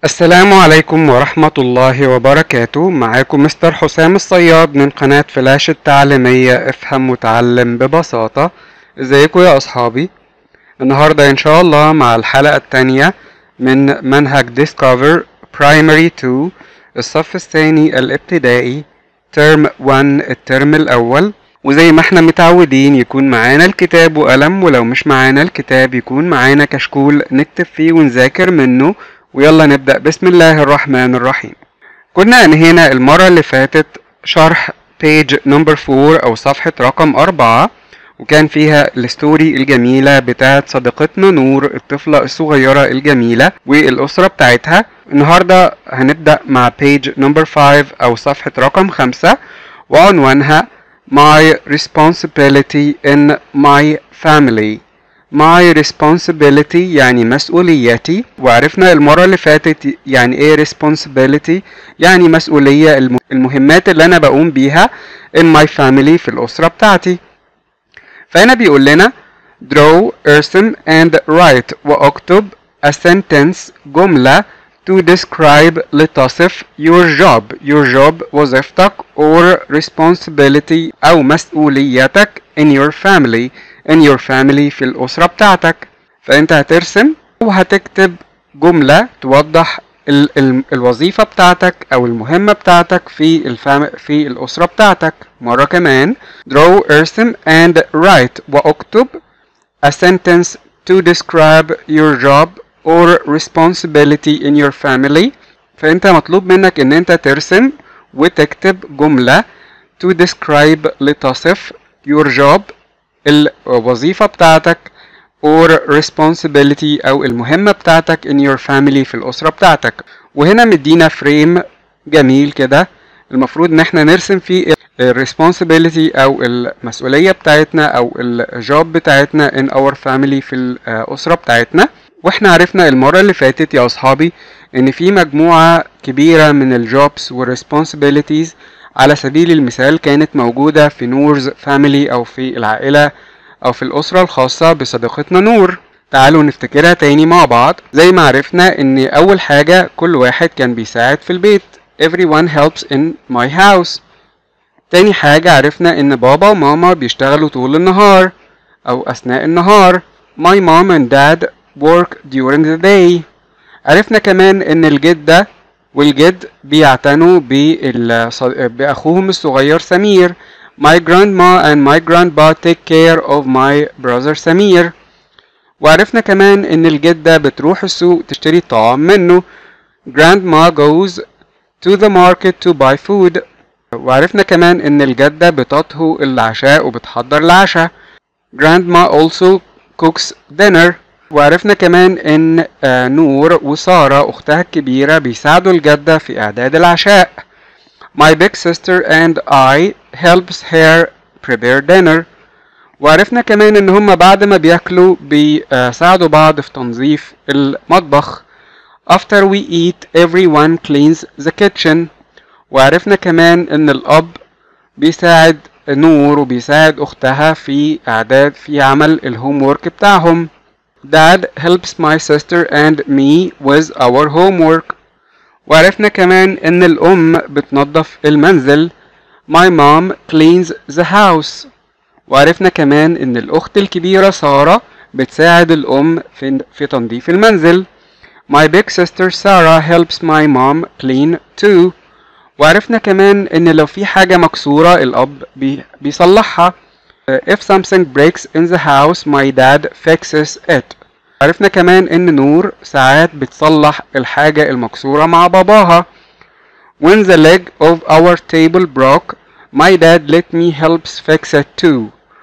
السلام عليكم ورحمة الله وبركاته معاكم مستر حسام الصياد من قناة فلاش التعليمية افهم وتعلم ببساطة ازيكم يا اصحابي النهاردة ان شاء الله مع الحلقة التانية من منهج Discover Primary 2 الصف الثاني الابتدائي ترم 1 الترم الاول وزي ما احنا متعودين يكون معانا الكتاب وقلم ولو مش معانا الكتاب يكون معانا كشكول نكتب فيه ونذاكر منه ويلا نبدأ بسم الله الرحمن الرحيم كنا انهينا المرة اللي فاتت شرح page number 4 او صفحة رقم أربعة وكان فيها الستوري الجميلة بتاعت صديقتنا نور الطفلة الصغيرة الجميلة والأسرة بتاعتها النهاردة هنبدأ مع page number 5 أو صفحة رقم خمسة وعنوانها My responsibility in my family my responsibility يعني مسؤوليتي وعرفنا المرة اللي فاتت يعني ايه responsibility يعني مسؤولية الم- المهمات اللي انا بقوم بيها in my family في الأسرة بتاعتي فهنا بيقول لنا draw ارسم and write واكتب a sentence جملة to describe لتصف your job your job وظيفتك or responsibility أو مسؤوليتك in your family in your family في الأسرة بتاعتك فأنت هترسم وهتكتب جملة توضح ال ال الوظيفة بتاعتك أو المهمة بتاعتك في الفام في الأسرة بتاعتك مرة كمان draw ارسم and write واكتب a sentence to describe your job or responsibility in your family فانت مطلوب منك ان انت ترسم وتكتب جملة to describe لتصف your job الوظيفة بتاعتك or responsibility او المهمة بتاعتك in your family في الأسرة بتاعتك وهنا مدينا فريم جميل كده المفروض ان احنا نرسم فيه ال responsibility او المسؤولية بتاعتنا او الجوب بتاعتنا in our family في الأسرة بتاعتنا واحنا عرفنا المرة اللي فاتت يا اصحابي ان في مجموعة كبيرة من الجوبس والريسبونسبيلتيز على سبيل المثال كانت موجودة في نورز فاميلي او في العائلة او في الاسرة الخاصة بصديقتنا نور تعالوا نفتكرها تاني مع بعض زي ما عرفنا ان اول حاجة كل واحد كان بيساعد في البيت everyone helps in my house تاني حاجة عرفنا ان بابا وماما بيشتغلوا طول النهار او اثناء النهار my mom and dad work during the day عرفنا كمان ان الجدة والجد بيعتنوا بالص- بأخوهم الصغير سمير My grandma and my grandpa take care of my brother سمير وعرفنا كمان ان الجدة بتروح السوق تشتري طعام منه Grandma goes to the market to buy food وعرفنا كمان ان الجدة بتطهو العشاء وبتحضر العشاء Grandma also cooks dinner وعرفنا كمان ان آه، نور وسارة اختها الكبيرة بيساعدوا الجدة في اعداد العشاء My big sister and I helps her prepare dinner وعرفنا كمان ان هما بعد ما بياكلوا بيساعدوا بعض في تنظيف المطبخ After we eat everyone cleans the kitchen وعرفنا كمان ان الاب بيساعد نور وبيساعد اختها في اعداد في عمل الهوم وورك بتاعهم Dad helps my sister and me with our homework وعرفنا كمان ان الام بتنظف المنزل My mom cleans the house وعرفنا كمان ان الاخت الكبيرة سارة بتساعد الام في, في تنظيف المنزل My big sister Sarah helps my mom clean too وعرفنا كمان ان لو في حاجة مكسورة الاب بي بيصلحها If something breaks in the house my dad fixes it عرفنا كمان ان نور ساعات بتصلح الحاجة المكسورة مع باباها When the leg of our table broke my dad let me helps fix it too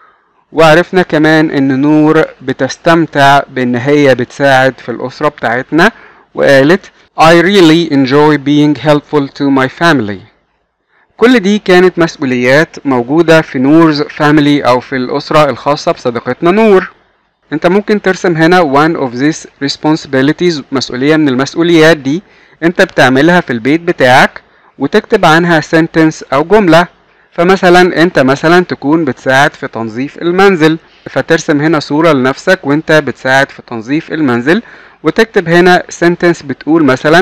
وعرفنا كمان ان نور بتستمتع بان هي بتساعد في الاسرة بتاعتنا وقالت I really enjoy being helpful to my family كل دي كانت مسؤوليات موجودة في نورز فاميلي أو في الأسرة الخاصة بصديقتنا نور أنت ممكن ترسم هنا one of these responsibilities مسؤولية من المسؤوليات دي أنت بتعملها في البيت بتاعك وتكتب عنها sentence أو جملة فمثلا أنت مثلا تكون بتساعد في تنظيف المنزل فترسم هنا صورة لنفسك وأنت بتساعد في تنظيف المنزل وتكتب هنا sentence بتقول مثلا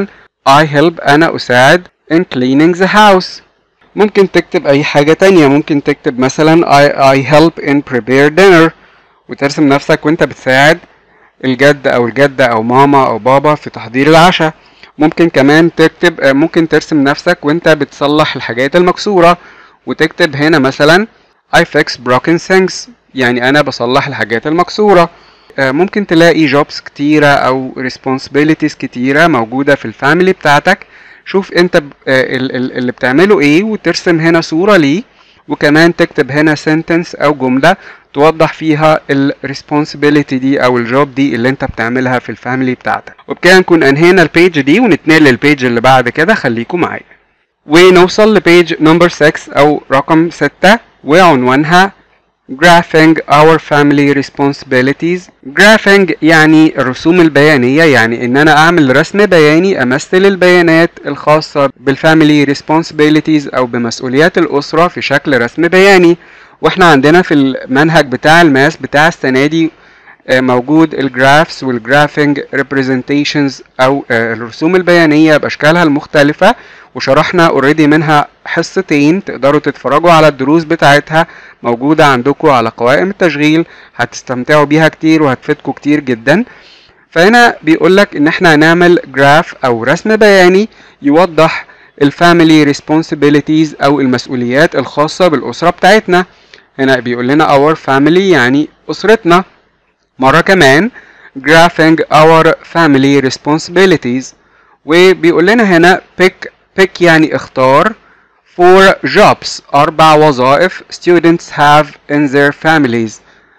I help أنا أساعد in cleaning the house ممكن تكتب أي حاجة تانية ممكن تكتب مثلا I, I help in prepare dinner وترسم نفسك وانت بتساعد الجد أو الجدة أو ماما أو بابا في تحضير العشاء ممكن كمان تكتب ممكن ترسم نفسك وانت بتصلح الحاجات المكسورة وتكتب هنا مثلا I fix broken things يعني أنا بصلح الحاجات المكسورة ممكن تلاقي jobs كتيرة أو responsibilities كتيرة موجودة في الفاميلي بتاعتك شوف انت اللي بتعمله ايه وترسم هنا صورة ليه وكمان تكتب هنا sentence أو جملة توضح فيها ال responsibility دي أو الجوب دي اللي انت بتعملها في الفاميلي بتاعتك وبكده نكون أنهينا البيج دي ونتنقل للبيج اللي بعد كده خليكم معايا ونوصل لبيج نمبر 6 أو رقم 6 وعنوانها graphing our family responsibilities graphing يعني الرسوم البيانية يعني ان انا اعمل رسم بياني امثل البيانات الخاصة بالفاميلي responsibilities او بمسؤوليات الاسرة في شكل رسم بياني واحنا عندنا في المنهج بتاع الماس بتاع السنة دي موجود الجرافس والجرافينج representations او الرسوم البيانية باشكالها المختلفة وشرحنا اوريدي منها حصتين تقدروا تتفرجوا على الدروس بتاعتها موجودة عندكم على قوائم التشغيل هتستمتعوا بيها كتير وهتفيدكم كتير جدا فهنا بيقولك ان احنا هنعمل جراف او رسم بياني يوضح الفاميلي ريسبونسابيلتيز او المسؤوليات الخاصة بالاسرة بتاعتنا هنا بيقول لنا our family يعني اسرتنا مرة كمان graphing our family responsibilities وبيقول لنا هنا pick pick يعني اختار for jobs أربع وظائف students have in their families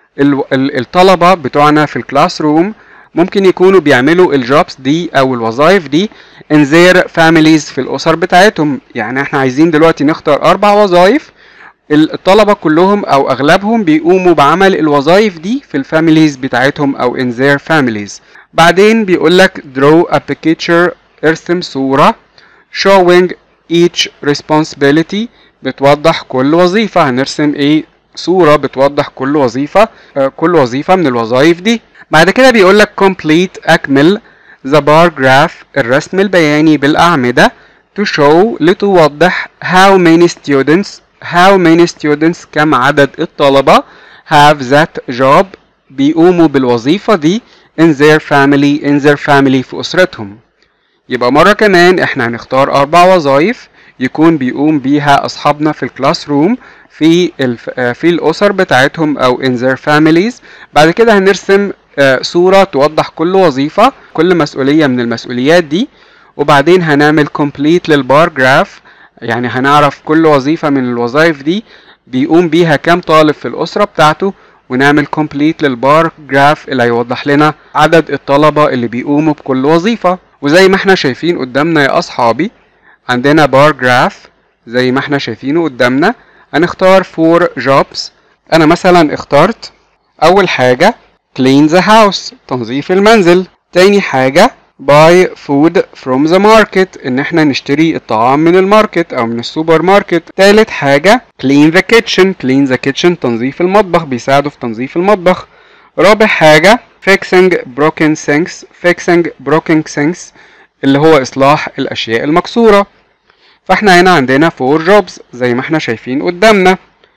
الطلبة بتوعنا في الكلاس روم ممكن يكونوا بيعملوا الجوبس دي أو الوظائف دي in their families في الأسر بتاعتهم يعني احنا عايزين دلوقتي نختار أربع وظائف الطلبة كلهم أو أغلبهم بيقوموا بعمل الوظائف دي في الفاميليز بتاعتهم أو in their families بعدين بيقولك draw a picture ارسم صورة showing each responsibility بتوضح كل وظيفة هنرسم ايه صورة بتوضح كل وظيفة آه كل وظيفة من الوظائف دي بعد كده بيقولك complete أكمل the bar graph الرسم البياني بالأعمدة to show لتوضح how many students how many students كم عدد الطلبة have that job بيقوموا بالوظيفة دي in their family in their family في أسرتهم يبقى مرة كمان احنا هنختار أربع وظائف يكون بيقوم بيها أصحابنا في الكلاس روم في الف... في الأسر بتاعتهم أو in their families بعد كده هنرسم صورة توضح كل وظيفة كل مسؤولية من المسؤوليات دي وبعدين هنعمل complete للبار جراف يعني هنعرف كل وظيفة من الوظائف دي بيقوم بيها كام طالب في الأسرة بتاعته ونعمل complete للبار جراف اللي هيوضح لنا عدد الطلبة اللي بيقوموا بكل وظيفة وزي ما احنا شايفين قدامنا يا أصحابي عندنا بار جراف زي ما احنا شايفينه قدامنا هنختار فور جوبس أنا مثلا اخترت أول حاجة clean the house تنظيف المنزل تاني حاجة buy food from the market ان احنا نشتري الطعام من الماركت او من السوبر ماركت تالت حاجة clean the kitchen clean the kitchen تنظيف المطبخ بيساعدوا في تنظيف المطبخ رابع حاجة fixing broken things fixing broken things اللي هو اصلاح الاشياء المكسورة فاحنا هنا عندنا four jobs زي ما احنا شايفين قدامنا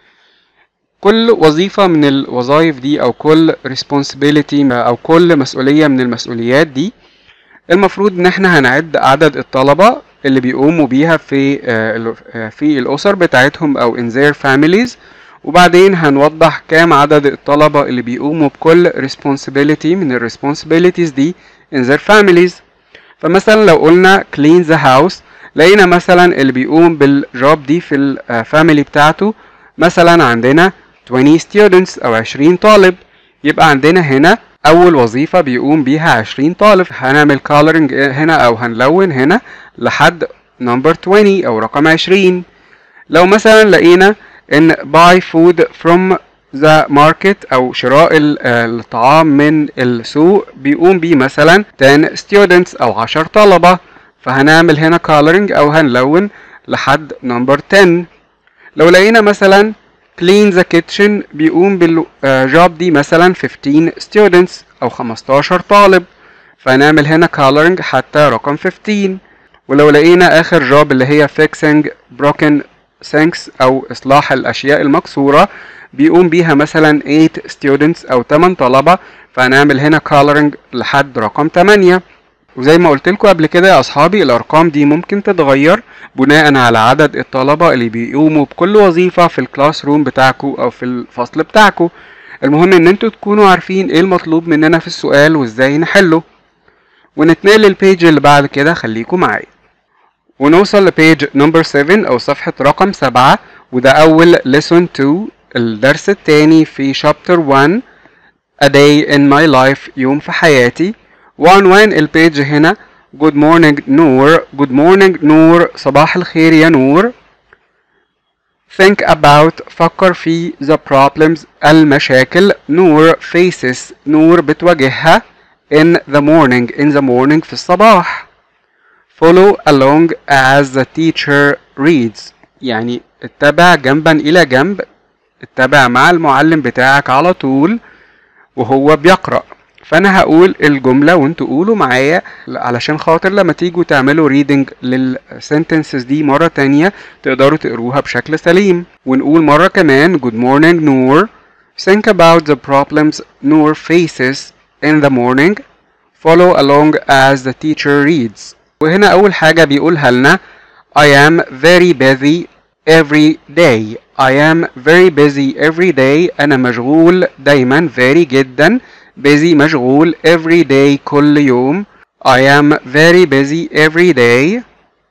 كل وظيفة من الوظائف دي أو كل responsibility أو كل مسؤولية من المسؤوليات دي المفروض إن احنا هنعد عدد الطلبة اللي بيقوموا بيها في في الأسر بتاعتهم أو in their families وبعدين هنوضح كام عدد الطلبة اللي بيقوموا بكل responsibility من ال responsibilities دي in their families فمثلا لو قلنا clean the house لقينا مثلا اللي بيقوم بالجوب دي في الفاميلي بتاعته مثلا عندنا 20 students أو 20 طالب يبقى عندنا هنا أول وظيفة بيقوم بيها 20 طالب هنعمل coloring هنا أو هنلون هنا لحد number 20 أو رقم 20 لو مثلا لقينا إن buy food from the market أو شراء الطعام من السوق بيقوم بيه مثلا 10 students أو 10 طلبة فهنعمل هنا coloring أو هنلون لحد number 10 لو لقينا مثلا clean the kitchen بيقوم بالجوب دي مثلا 15 students أو 15 طالب فنعمل هنا coloring حتى رقم 15 ولو لقينا آخر جوب اللي هي fixing broken things أو إصلاح الأشياء المكسورة بيقوم بيها مثلا 8 students أو 8 طلبة فهنعمل هنا coloring لحد رقم 8 وزي ما قلت لكم قبل كده يا أصحابي الأرقام دي ممكن تتغير بناء على عدد الطلبة اللي بيقوموا بكل وظيفة في الكلاس روم بتاعكم أو في الفصل بتاعكم المهم إن انتوا تكونوا عارفين إيه المطلوب مننا في السؤال وإزاي نحله ونتنقل للبيج اللي بعد كده خليكم معايا ونوصل لبيج نمبر 7 أو صفحة رقم 7 وده أول lesson 2 الدرس التاني في chapter 1 A day in my life يوم في حياتي وعنوان البيج هنا Good morning نور Good morning نور صباح الخير يا نور Think about فكر في the problems المشاكل نور faces نور بتواجهها in the morning in the morning في الصباح follow along as the teacher reads يعني اتبع جنبا إلى جنب اتبع مع المعلم بتاعك على طول وهو بيقرأ فأنا هقول الجملة وانتوا قولوا معايا علشان خاطر لما تيجوا تعملوا reading للsentences دي مرة تانية تقدروا تقروها بشكل سليم ونقول مرة كمان good morning نور think about the problems نور faces in the morning follow along as the teacher reads وهنا أول حاجة بيقولها لنا I am very busy every day I am very busy every day أنا مشغول دايما very جدا busy مشغول every day كل يوم I am very busy every day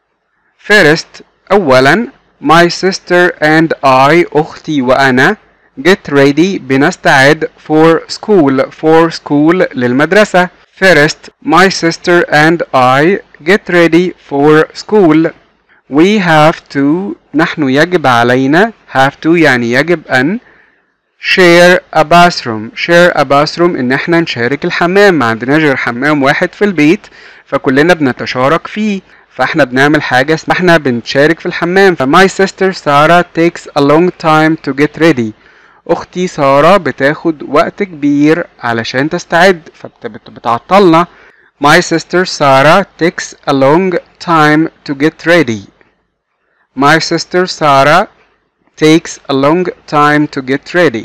First أولا My sister and I أختي وأنا get ready بنستعد for school for school للمدرسة First my sister and I get ready for school We have to نحن يجب علينا have to يعني يجب أن share a bathroom share a bathroom إن احنا نشارك الحمام ما عندناش غير حمام واحد في البيت فكلنا بنتشارك فيه فاحنا بنعمل حاجة اسمها احنا بنشارك في الحمام ف my sister Sarah takes a long time to get ready أختي سارة بتاخد وقت كبير علشان تستعد فبتعطلنا My sister Sarah takes a long time to get ready My sister Sarah takes a long time to get ready.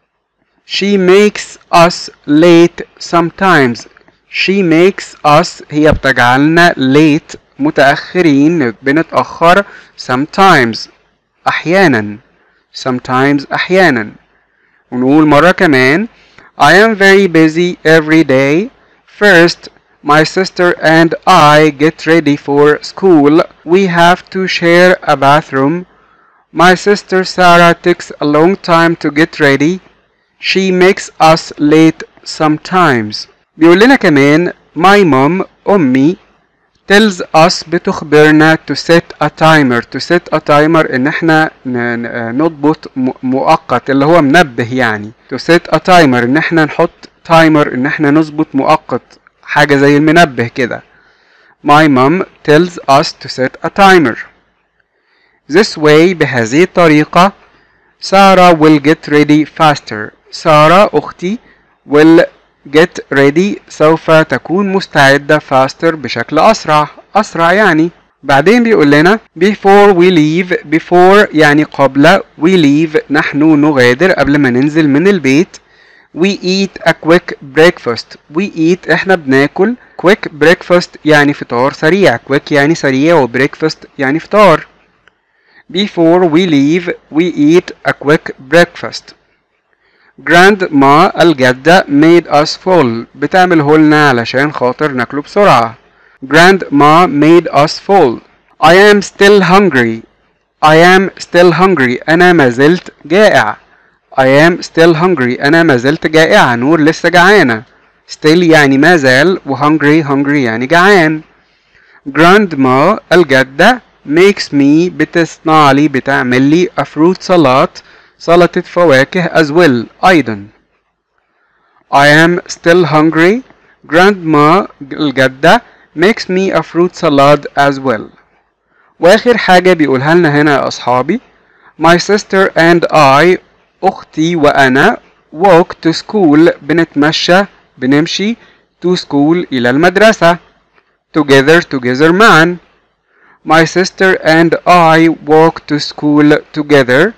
She makes us late sometimes. She makes us هي بتجعلنا late متأخرين بنتأخر sometimes أحيانا sometimes أحيانا ونقول مرة كمان I am very busy every day. First, my sister and I get ready for school. We have to share a bathroom. My sister Sarah takes a long time to get ready. She makes us late sometimes. بيقول لنا كمان my mom أمي tells us بتخبرنا to set a timer to set a timer ان احنا نضبط مؤقت اللي هو منبه يعني to set a timer ان احنا نحط تايمر ان احنا نظبط مؤقت حاجة زي المنبه كده my mom tells us to set a timer this way بهذه الطريقة سارة will get ready faster سارة أختي will get ready سوف تكون مستعدة faster بشكل أسرع أسرع يعني بعدين بيقول لنا before we leave before يعني قبل we leave نحن نغادر قبل ما ننزل من البيت we eat a quick breakfast we eat احنا بناكل quick breakfast يعني فطار سريع quick يعني سريع و breakfast يعني فطار before we leave we eat a quick breakfast grandma الجدة made us full بتعمله لنا علشان خاطر ناكله بسرعة grandma made us full I am still hungry I am still hungry أنا ما زلت جائع I am still hungry أنا ما زلت جائعة نور لسه جعانة still يعني ما زال و hungry hungry يعني جعان grandma الجدة makes me بتصنع لي بتعمل لي a fruit salad سلطة فواكه as well أيضا I am still hungry grandma الجدة makes me a fruit salad as well وآخر حاجة بيقولها لنا هنا يا أصحابي My sister and I أختي وأنا walk to school بنتمشى بنمشي to school إلى المدرسة together together معا My sister and I walk to school together.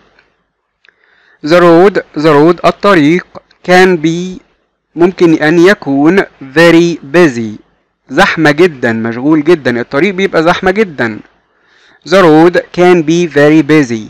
The road the road الطريق can be ممكن أن يكون very busy زحمة جدا مشغول جدا الطريق بيبقى زحمة جدا The road can be very busy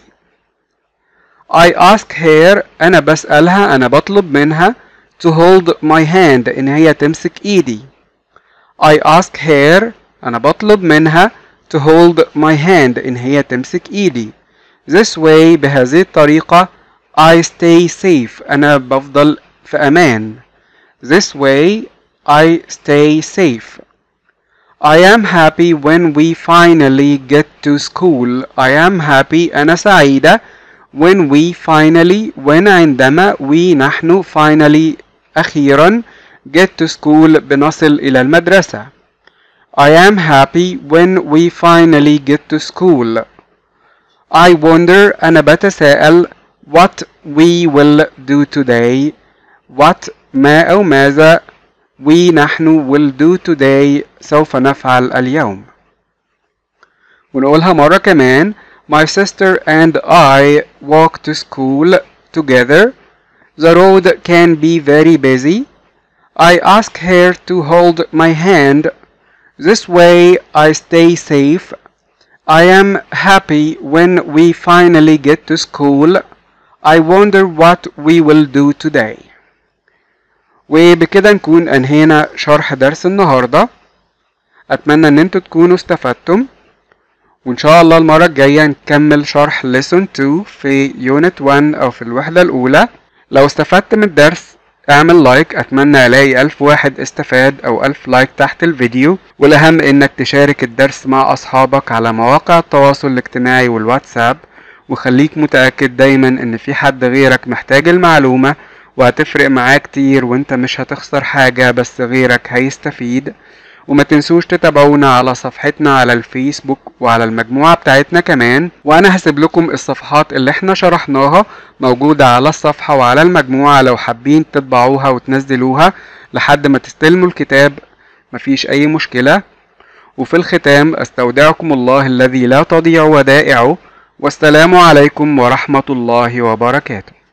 I ask her أنا بسألها أنا بطلب منها to hold my hand إن هي تمسك إيدي I ask her أنا بطلب منها to hold my hand إن هي تمسك إيدي This way بهذه الطريقة I stay safe أنا بفضل في أمان This way I stay safe I am happy when we finally get to school I am happy أنا سعيدة when we finally when عندما we نحن finally أخيرا get to school بنصل إلى المدرسة I am happy when we finally get to school I wonder أنا بتساءل what we will do today what ما أو ماذا we نحن will do today سوف نفعل اليوم ونقولها مرة كمان My sister and I walk to school together. The road can be very busy. I ask her to hold my hand. This way I stay safe. I am happy when we finally get to school. I wonder what we will do today. وبكده نكون انهينا شرح درس النهارده اتمنى ان انتوا تكونوا استفدتم وان شاء الله المره الجايه نكمل شرح lesson 2 في unit 1 او في الوحده الاولى لو استفدت من الدرس اعمل لايك اتمنى الاقي الف واحد استفاد او الف لايك تحت الفيديو والاهم انك تشارك الدرس مع اصحابك على مواقع التواصل الاجتماعي والواتساب وخليك متأكد دايما ان في حد غيرك محتاج المعلومة وهتفرق معاه كتير وانت مش هتخسر حاجة بس غيرك هيستفيد وما تنسوش تتابعونا على صفحتنا على الفيسبوك وعلى المجموعة بتاعتنا كمان وانا هسيب لكم الصفحات اللي احنا شرحناها موجودة على الصفحة وعلى المجموعة لو حابين تطبعوها وتنزلوها لحد ما تستلموا الكتاب مفيش اي مشكلة وفي الختام استودعكم الله الذي لا تضيع ودائعه والسلام عليكم ورحمة الله وبركاته